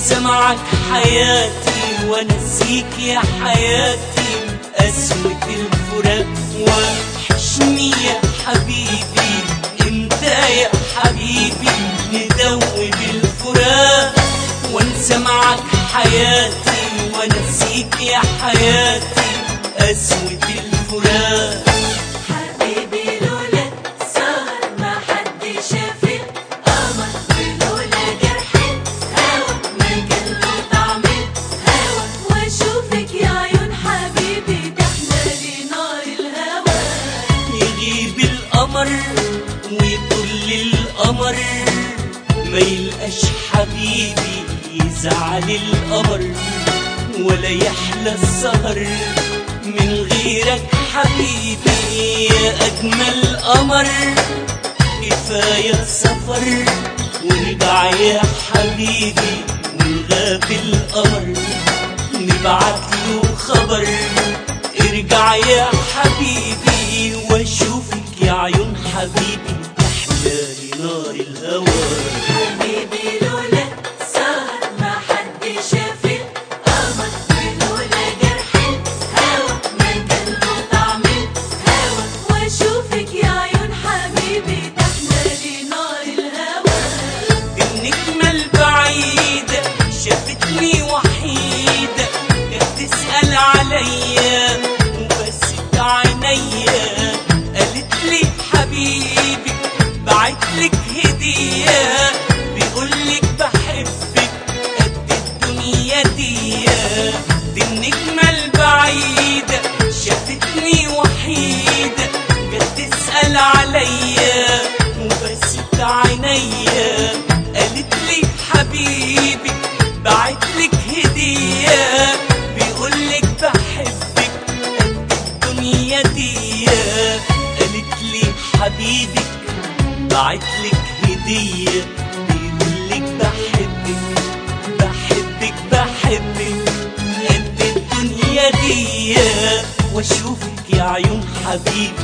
وانسى معك حياتي وانسيك يا حياتي قسوة الفراق وحشني يا حبيبي انت يا حبيبي ندوب الفراق وانسى معك حياتي وانسيك يا حياتي قسوة الفراق حبيبي لولا السهر ما حد شاف القمر ولولا جرح الهوى ما كان له طعم الهوى واشوفك يا عيون حبيبي تحلى نار الهوى يغيب القمر ويطل القمر ما يلقاش حبيبي يزعل القمر ولا يحلى السهر من غيرك حبيبي يا أجمل قمر كفاية سفر وارجع يا حبيبي وغاب القمر نبعت له خبر ارجع يا حبيبي واشوفك يا عيون حبيبي تحلالي نار الهوى حبيبي لولا السهر ما حد شاف القمر ولولا جرح الهوى ما كان له طعم الهوى واشوفك يا عيون حبيبي تحلى نار الهوى النجمة البعيدة شافتني وحيدة كانت تسأل عليا وبست عينيا قالت لي حبيبي بعتلك هدية بيقولك بحبك قد الدنيا دي دي النجمة البعيدة شافتني وحيدة جت تسأل عليا وبست عينيا قالت لي حبيبي بعتلك هدية بيقولك بحبك قد الدنيا دي قالت لي حبيبك بعتلك هدية بيقولك بحبك بحبك بحبك قد الدنيا دي واشوفك يا عيون حبيبي